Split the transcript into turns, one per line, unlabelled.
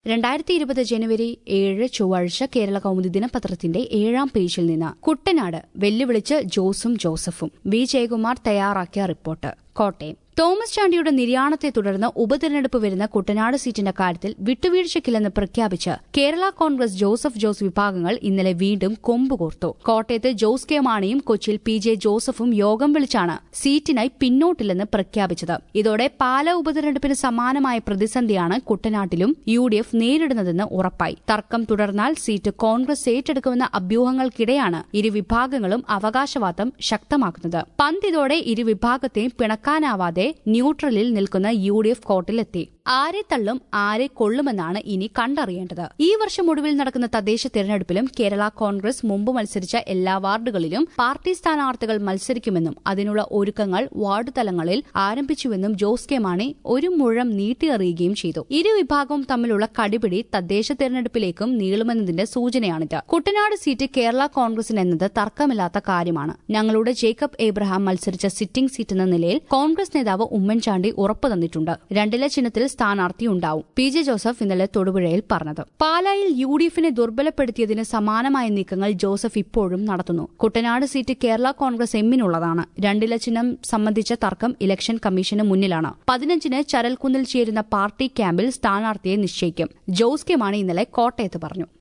രണ്ടായിരത്തി ഇരുപത് ജനുവരി ഏഴ് ചൊവ്വാഴ്ച കേരള കൗമുദി ദിനപത്രത്തിന്റെ ഏഴാം പേജിൽ നിന്ന് കുട്ടനാട് വെല്ലുവിളിച്ച് ജോസും ജോസഫും വി ജയകുമാർ തയ്യാറാക്കിയ റിപ്പോർട്ട് കോട്ടയം തോമസ് ചാണ്ടിയുടെ നിര്യാണത്തെ തുടർന്ന് ഉപതെരഞ്ഞെടുപ്പ് വരുന്ന കുട്ടനാട് സീറ്റിന്റെ കാര്യത്തിൽ വിട്ടുവീഴ്ചയ്ക്കില്ലെന്ന് പ്രഖ്യാപിച്ച് കേരള കോൺഗ്രസ് ജോസഫ് ജോസ് വിഭാഗങ്ങൾ ഇന്നലെ വീണ്ടും കൊമ്പുകോർത്തു കോട്ടയത്ത് ജോസ് കെ മാണിയും കൊച്ചിയിൽ പി ജെ ജോസഫും യോഗം വിളിച്ചാണ് സീറ്റിനായി പിന്നോട്ടില്ലെന്ന് പ്രഖ്യാപിച്ചത് ഇതോടെ പാല ഉപതെരഞ്ഞെടുപ്പിന് സമാനമായ പ്രതിസന്ധിയാണ് കുട്ടനാട്ടിലും യു ഡി എഫ് നേരിടുന്നതെന്ന് ഉറപ്പായി തർക്കം തുടർന്നാൽ സീറ്റ് കോൺഗ്രസ് ഏറ്റെടുക്കുമെന്ന അഭ്യൂഹങ്ങൾക്കിടെയാണ് ഇരുവിഭാഗങ്ങളും അവകാശവാദം ശക്തമാക്കുന്നത് പന്തിതോടെ ഇരുവിഭാഗത്തെയും പിണക്കാനാവാതെ ന്യൂട്രലിൽ നിൽക്കുന്ന യു ഡി എഫ് കോർട്ടിലെത്തി ആരെ തള്ളും ആരെ കൊള്ളുമെന്നാണ് ഇനി കണ്ടറിയേണ്ടത് ഈ വർഷം ഒടുവിൽ നടക്കുന്ന തദ്ദേശ തെരഞ്ഞെടുപ്പിലും കേരള കോൺഗ്രസ് മുമ്പ് മത്സരിച്ച എല്ലാ വാർഡുകളിലും പാർട്ടി സ്ഥാനാർത്ഥികൾ മത്സരിക്കുമെന്നും അതിനുള്ള ഒരുക്കങ്ങൾ വാർഡ് തലങ്ങളിൽ ആരംഭിച്ചുവെന്നും ജോസ് കെ മാണി ഒരു മുഴം നീട്ടിയറിയുകയും ചെയ്തു ഇരു വിഭാഗവും തമ്മിലുള്ള കടിപിടി തദ്ദേശ തെരഞ്ഞെടുപ്പിലേക്കും നീളുമെന്നതിന്റെ സൂചനയാണിത് കുട്ടനാട് സീറ്റ് കേരള കോൺഗ്രസിന് എന്നത് തർക്കമില്ലാത്ത കാര്യമാണ് ഞങ്ങളുടെ ജേക്കബ് എബ്രഹാം മത്സരിച്ച സിറ്റിംഗ് സീറ്റ് എന്ന നിലയിൽ കോൺഗ്രസ് നേതാവ് ഉമ്മൻചാണ്ടി ഉറപ്പു തന്നിട്ടുണ്ട് രണ്ടില ചിഹ്നത്തിൽ സ്ഥാനാർത്ഥി ഉണ്ടാവും പി ജെ ജോസഫ് ഇന്നലെ തൊടുപുഴയിൽ പറഞ്ഞത് പാലായിൽ യു ഡി എഫിനെ ദുർബലപ്പെടുത്തിയതിന് സമാനമായ നീക്കങ്ങൾ ജോസഫ് ഇപ്പോഴും നടത്തുന്നു കുട്ടനാട് സീറ്റ് കേരള കോൺഗ്രസ് എമ്മിനുള്ളതാണ് രണ്ടില ചിഹ്നം സംബന്ധിച്ച തർക്കം ഇലക്ഷൻ കമ്മീഷന് മുന്നിലാണ് പതിനഞ്ചിന് ചരൽക്കുന്നിൽ ചേരുന്ന പാർട്ടി ക്യാമ്പിൽ സ്ഥാനാർത്ഥിയെ നിശ്ചയിക്കും ജോസ് കെ മാണി ഇന്നലെ കോട്ടയത്ത് പറഞ്ഞു